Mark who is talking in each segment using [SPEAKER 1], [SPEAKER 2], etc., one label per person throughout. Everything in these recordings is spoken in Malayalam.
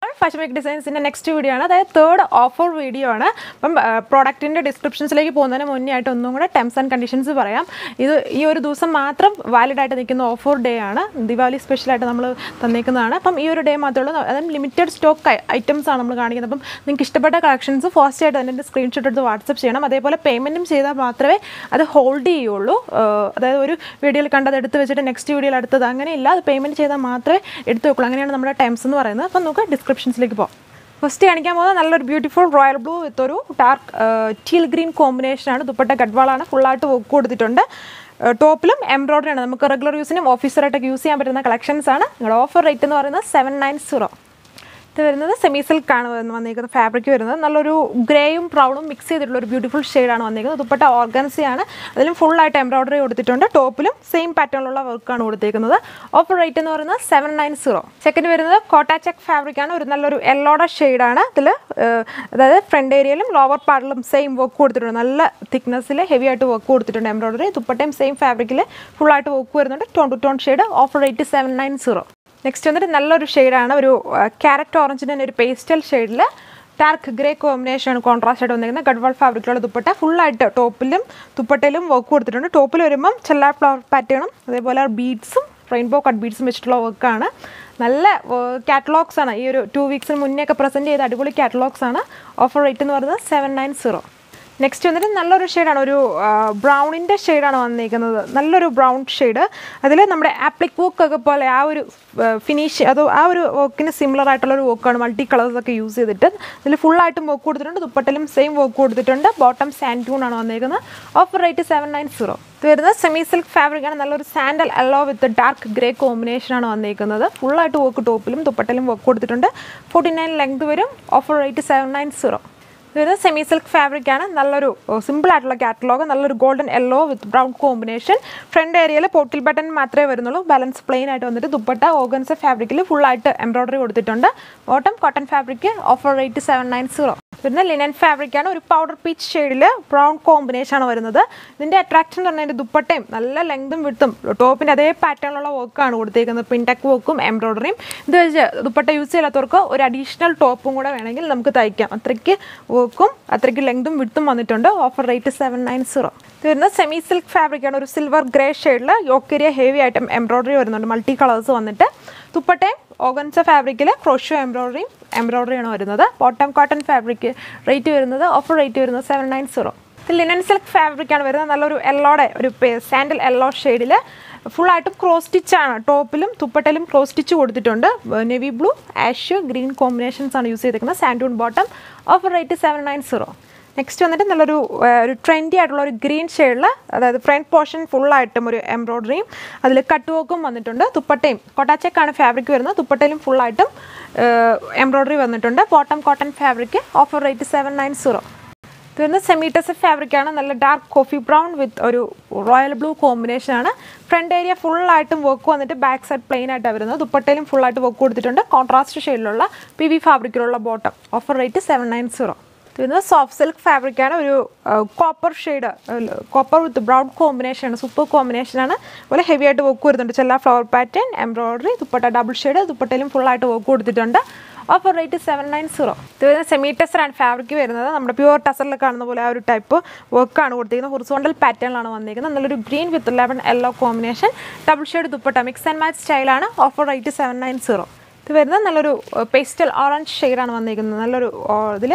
[SPEAKER 1] ഫാഷൻ മേക്ക് ഡിസൈൻസിൻ്റെ നെക്സ്റ്റ് വീഡിയോ ആണ് അതായത് തേർഡ് ഓഫർ വീഡിയോ ആണ് അപ്പം പ്രോഡക്റ്റിൻ്റെ ഡിസ്ക്രിപ്ഷൻസിലേക്ക് പോകുന്നതിന് മുന്നേ ആയിട്ട് ഒന്നും കൂടെ ടേംസ് ആൻഡ് കണ്ടീഷൻസ് പറയാം ഇത് ഈ ഒരു ദിവസം മാത്രം വാലിഡ് ആയിട്ട് നിൽക്കുന്ന ഓഫർ ഡേ ആണ് ദിവാലി സ്പെഷ്യലായിട്ട് നമ്മൾ തന്നേക്കുന്നതാണ് അപ്പം ഈ ഒരു ഡേ മാത്രമേ ഉള്ളൂ അതായത് ലിമിറ്റഡ് സ്റ്റോക്ക് ഐറ്റംസ് ആണ് നമ്മൾ കാണിക്കുന്നത് അപ്പം നിങ്ങൾക്ക് ഇഷ്ടപ്പെട്ട കളക്ഷൻസ് ഫസ്റ്റ് ആയിട്ട് അതിൻ്റെ സ്ക്രീൻഷോട്ട് എടുത്ത് വാട്സപ്പ് ചെയ്യണം അതേപോലെ പേയ്മെൻറ്റും ചെയ്താൽ മാത്രമേ അത് ഹോൾഡ് ചെയ്യുള്ളൂ ആഹ് അതായത് ഒരു വീഡിയോയിൽ കണ്ടത് എടുത്ത് വെച്ചിട്ട് നെക്സ്റ്റ് വീഡിയോയിൽ അടുത്തത് അങ്ങനെയില്ല അത് പേയ്മെൻറ്റ് ചെയ്താൽ മാത്രമേ എടുത്ത് വെക്കുള്ളൂ അങ്ങനെയാണ് നമ്മുടെ ടൈംസ് എന്ന് പറയുന്നത് അപ്പം നമുക്ക് ഡിസ്ക്രിപ്ഷൻസിലേക്ക് പോകാം ഫസ്റ്റ് കാണിക്കാൻ പോകുന്നത് നല്ലൊരു ബ്യൂട്ടിഫുൾ റോയൽ ബ്ലൂ വിത്ത് ഒരു ഡാർക്ക് ടീൽ ഗ്രീൻ കോമ്പിനേഷനാണ് ദുപ്പട്ട ഗഡ്വാളാണ് ഫുള്ളായിട്ട് വർക്ക് കൊടുത്തിട്ടുണ്ട് ടോപ്പിലും എംബ്രോയ്ഡറി ആണ് നമുക്ക് റെഗുലർ യൂസിനും ഓഫീസറായിട്ടൊക്കെ യൂസ് ചെയ്യാൻ പറ്റുന്ന കളക്ഷൻസ് ആണ് നിങ്ങളുടെ ഓഫർ റേറ്റ് എന്ന് പറയുന്നത് സെവൻ നയൻ സീറോ ഇത് വരുന്നത് സെമി സിൽക്കാണ് വന്നിരിക്കുന്നത് ഫാബ്രിക് വരുന്നത് നല്ലൊരു ഗ്രേയും ബ്രൗണും മിക്സ് ചെയ്തിട്ടുള്ള ഒരു ബ്യൂട്ടിഫുൾ ഷെയ്ഡാണ് വന്നിരിക്കുന്നത് ദുപ്പട്ട ഓർഗൻസിയാണ് അതിലും ഫുള്ളായിട്ട് എംബ്രോയ്ഡറി കൊടുത്തിട്ടുണ്ട് ടോപ്പിലും സെയിം പാറ്റേണിലുള്ള വർക്കാണ് കൊടുത്തിരിക്കുന്നത് ഓഫർ റേറ്റ് എന്ന് പറയുന്നത് സെവൻ നയൻ സീറോ സെക്കൻഡ് വരുന്നത് കോട്ടാചെക്ക് ഫാബ്രിക് ആണ് ഒരു നല്ലൊരു യെല്ലോടെ ഷെയ്ഡാണ് ഇതിൽ അതായത് ഫ്രണ്ട് ഏരിയയിലും ലോവർ പാർട്ടിലും സെയിം വർക്ക് കൊടുത്തിട്ടുണ്ട് നല്ല തിക്നെസ്സിൽ ഹെവി ആയിട്ട് വർക്ക് കൊടുത്തിട്ടുണ്ട് എംബ്രോയ്ഡറി ദുപ്പട്ടയും സെയിം ഫാബ്രിക്കിൽ ഫുള്ളായിട്ട് വർക്ക് വരുന്നുണ്ട് tone to tone shade offer rate seven nine zero next വന്നിട്ട് നല്ലൊരു ഷെയ്ഡാണ് ഒരു ക്യാരറ്റ് ഓറഞ്ചിൻ്റെ തന്നെ ഒരു പേസ്റ്റൽ ഷെയ്ഡിൽ ഡാർക്ക് ഗ്രേ കോമ്പിനേഷൻ ആണ് കോൺട്രാസ്റ്റ് ആയിട്ട് വന്നിരിക്കുന്നത് ഗഡ്വാൾ ഫാബ്രിക്കിലുള്ള ദുപ്പട്ട ഫുള്ളായിട്ട് ടോപ്പിലും ദുപ്പട്ടയിലും വർക്ക് കൊടുത്തിട്ടുണ്ട് ടോപ്പിൽ വരുമ്പം ചെല്ലാ ഫ്ലവർ പാറ്റേണും അതേപോലെ ബീഡ്സും റെയിൻബോ കട്ട് ബീഡ്സും വെച്ചിട്ടുള്ള വർക്കാണ് നല്ല കാറ്റലോഗ്സ് ആണ് ഈ ഒരു ടു വീക്സിന് മുന്നേ ഒക്കെ പ്രസൻറ്റ് ചെയ്ത അടിപൊളി കാറ്റലോഗ്സ് ആണ് ഓഫർ റേറ്റ് എന്ന് പറയുന്നത് സെവൻ നയൻ സീറോ നെക്സ്റ്റ് വന്നിട്ട് നല്ലൊരു ഷെയ്ഡാണ് ഒരു ബ്രൗണിൻ്റെ ഷെയ്ഡാണ് വന്നിരിക്കുന്നത് നല്ലൊരു ബ്രൗൺ ഷെയ്ഡ് അതിൽ നമ്മുടെ ആപ്ലിക് വർക്ക് ഒക്കെ പോലെ ആ ഒരു ഫിനിഷ് അത് ആ ഒരു വർക്കിന് സിമിലർ ആയിട്ടുള്ള ഒരു വർക്കാണ് മൾട്ടി കളേഴ്സ് ഒക്കെ യൂസ് ചെയ്തിട്ട് ഇതിൽ ഫുള്ളായിട്ടും വർക്ക് കൊടുത്തിട്ടുണ്ട് ദുപ്പട്ടിലും സെയിം വർക്ക് കൊടുത്തിട്ടുണ്ട് ബോട്ടം സാൻഡൂൺ ആണ് വന്നിരിക്കുന്നത് offer rate seven nine zero ഇത് വരുന്നത് സെമി സിൽക്ക് ഫാബ്രിക് ആണ് നല്ലൊരു സാൻഡൽ അല്ലോ വിത്ത് ഡാർക്ക് ഗ്രേ കോമ്പിനേഷൻ ആണ് വന്നിരിക്കുന്നത് ഫുള്ളായിട്ട് വർക്ക് ടോപ്പിലും ദുപ്പട്ടിലും വർക്ക് കൊടുത്തിട്ടുണ്ട് ഫോർട്ടി നയൻ ലെങ്ത് വരും offer rate seven nine zero ഇത് സെമി സിൽക്ക് ഫാബ്രിക് ആണ് നല്ലൊരു സിമ്പിൾ ആയിട്ടുള്ള കാറ്റലോഗ് നല്ലൊരു golden yellow with brown combination front ഏരിയയിൽ പോട്ടിൽ ബട്ടൺ മാത്രമേ വരുന്നുള്ളൂ ബാലൻസ് പ്ലെയിൻ ആയിട്ട് വന്നിട്ട് ദുപ്പട്ട ഓഗൻസ ഫാബ്രിക്കിൽ ഫുള്ളായിട്ട് എംബ്രോയ്ഡറി കൊടുത്തിട്ടുണ്ട് bottom cotton fabric offer rate seven nine zero വരുന്ന ലിനൻ ഫാബ്രിക് ആണ് ഒരു പൗഡർ പീച്ച് ഷെയ്ഡിൽ ബ്രൗൺ കോമ്പിനേഷൻ ആണ് വരുന്നത് ഇതിൻ്റെ അട്രാക്ഷൻ എന്ന് പറഞ്ഞാൽ ദുപ്പട്ടയും നല്ല ലെങ്തും വിട്ടും ടോപ്പിൻ്റെ അതേ പാറ്റേണിലുള്ള വർക്കാണ് കൊടുത്തേക്കുന്നത് പിൻടെക് വർക്കും എംബ്രോയ്ഡറിയും ഇത് വെച്ച് ദുപ്പട്ട യൂസ് ചെയ്യാത്തവർക്ക് ഒരു അഡീഷണൽ ടോപ്പും കൂടെ വേണമെങ്കിൽ നമുക്ക് തയ്ക്കാം അത്രയ്ക്ക് വർക്കും അത്രയ്ക്ക് ലെങ്തും വിട്ടും വന്നിട്ടുണ്ട് offer rate seven nine zero ഇത് വരുന്നത് സെമി സിൽക്ക് ഫാബ്രിക് ആണ് ഒരു സിൽവർ ഗ്രേ ഷെയ്ഡിൽ യോക്കേരിയ ഹെവി ആയിട്ട് എംബ്രോയ്ഡറി വരുന്നുണ്ട് മൾട്ടി കളേഴ്സ് വന്നിട്ട് ദുപ്പട്ടയും ഓഗൻസ ഫാബ്രിക്കിൽ ക്രോഷോ എംബ്രോയ്ഡറിയും എംബ്രോയ്ഡറിയാണ് വരുന്നത് ബോട്ടം കോട്ടൺ ഫാബ്രിക് റേറ്റ് വരുന്നത് ഓഫർ റേറ്റ് വരുന്നത് seven nine zero linen silk fabric ആണ് വരുന്നത് നല്ലൊരു യെല്ലോടെ ഒരു സാൻഡൽ യെല്ലോ ഷെയ്ഡിൽ ഫുള്ളായിട്ടും ക്രോസ് സ്റ്റിച്ചാണ് ടോപ്പിലും തുപ്പട്ടയിലും ക്രോസ് സ്റ്റിച്ച് കൊടുത്തിട്ടുണ്ട് navy blue ash green combinations ആണ് യൂസ് ചെയ്തിരിക്കുന്നത് സാൻഡൂൺ bottom offer rate seven nine zero next വന്നിട്ട് നല്ലൊരു ഒരു ട്രെൻഡി ആയിട്ടുള്ള ഒരു ഗ്രീൻ ഷെയ്ഡിൽ അതായത് ഫ്രണ്ട് പോർഷൻ ഫുള്ളായിട്ടും ഒരു എംബ്രോയ്ഡറിയും അതിൽ കട്ട് വർക്കും വന്നിട്ടുണ്ട് തുപ്പട്ടയും കൊട്ടാച്ചക്കാണ് ഫാബ്രിക് വരുന്നത് തുപ്പട്ടയിലും ഫുള്ളായിട്ടും എംബ്രോയ്ഡറി വന്നിട്ടുണ്ട് bottom cotton fabric offer rate seven nine zero ഇത് വരുന്നത് സെമീറ്റസ് ഫാബ്രിക് ആണ് നല്ല ഡാർക്ക് കോഫി ബ്രൗൺ വിത്ത് ഒരു റോയൽ ബ്ലൂ കോമ്പിനേഷൻ ആണ് ഫ്രണ്ട് ഏരിയ ഫുള്ളായിട്ടും വർക്ക് വന്നിട്ട് ബാക്ക് സൈഡ് പ്ലെയിൻ ആയിട്ടാണ് വരുന്നത് ദുപ്പട്ടയിലും ഫുള്ളായിട്ട് വർക്ക് കൊടുത്തിട്ടുണ്ട് കോൺട്രാസ്റ്റ് ഷെയ്ഡിലുള്ള പി വി ഫാബ്രിക്കിലുള്ള bottom offer rate seven nine zero ഇത് വരുന്നത് സോഫ്റ്റ് സിൽക്ക് ഫാബ്രിക് ആണ് ഒരു copper shade copper with brown combination ആണ് സൂപ്പർ കോമ്പിനേഷൻ ആണ് അതുപോലെ ഹെവി ആയിട്ട് വർക്ക് വരുന്നുണ്ട് ചില flower pattern embroidery dupatta double shade ദുപ്പട്ടയിലും ഫുള്ളായിട്ട് വർക്ക് കൊടുത്തിട്ടുണ്ട് offer rate seven nine zero ഇത് വരുന്ന സെമി ടെസ്റ്ററാണ് ഫാബ്രിക് വരുന്നത് നമ്മുടെ പ്യുവർ ടെസറിൽ കാണുന്ന പോലെ ആ ഒരു ടൈപ്പ് വർക്കാണ് കൊടുത്തിരിക്കുന്നത് ഹൊറിസോണ്ടൽ പാറ്റേണിലാണ് വന്നിരിക്കുന്നത് നല്ലൊരു ഗ്രീൻ വിത്ത് ലെവൻ yellow combination double shade dupatta mix and match സ്റ്റൈലാണ് offer rate seven nine zero ഇത് വരുന്നത് നല്ലൊരു പേസ്റ്റൽ ഓറഞ്ച് ഷെയ്ഡാണ് വന്നിരിക്കുന്നത് നല്ലൊരു ഇതിൽ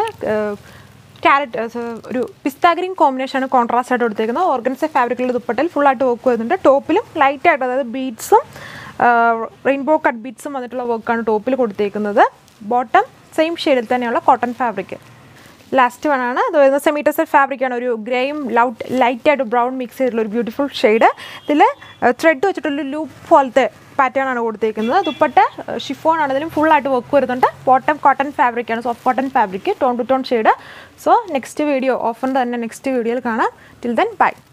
[SPEAKER 1] ക്യാരറ്റ് ഒരു പിസ്ത ഗ്രീൻ കോമ്പിനേഷനാണ് കോൺട്രാസ്റ്റ് ആയിട്ട് കൊടുത്തേക്കുന്നത് ഓർഗൻസ ഫാബ്രിക്കിൽ ദുപ്പട്ടയിൽ ഫുള്ളായിട്ട് വർക്ക് വരുന്നുണ്ട് ടോപ്പിലും ലൈറ്റ് ആയിട്ട് അതായത് ബീഡ്സും റെയിൻബോ കട്ട് ബീഡ്സും വന്നിട്ടുള്ള വർക്കാണ് ടോപ്പിൽ കൊടുത്തേക്കുന്നത് ബോട്ടം സെയിം ഷെയ്ഡിൽ തന്നെയുള്ള കോട്ടൺ ഫാബ്രിക് ലാസ്റ്റ് വൺ ആണ് അത് വരുന്നത് സെമീറ്റസർ ഫാബ്രിക് ആണ് ഒരു ഗ്രേയും ലൗട്ട് ലൈറ്റ് ആയിട്ട് ബ്രൗൺ മിക്സ് ചെയ്തിട്ടുള്ള ഒരു ബ്യൂട്ടിഫുൾ ഷെയ്ഡ് ഇതിൽ ത്രെഡ് വെച്ചിട്ടുള്ള ലൂപ്പ് പോലത്തെ പാറ്റേൺ ആണ് കൊടുത്തേക്കുന്നത് ദുപ്പട്ട ഷിഫോൺ ആണ് ഇതിലും ഫുള്ളായിട്ട് വർക്ക് വരുന്നുണ്ട് ബോട്ടം കോട്ടൺ ഫാബ്രിക് ആണ് soft cotton fabric tone to tone shade so next video ഓഫറിൻ്റെ തന്നെ നെക്സ്റ്റ് വീഡിയോയിൽ കാണാം ടിൽ ദെൻ ബൈ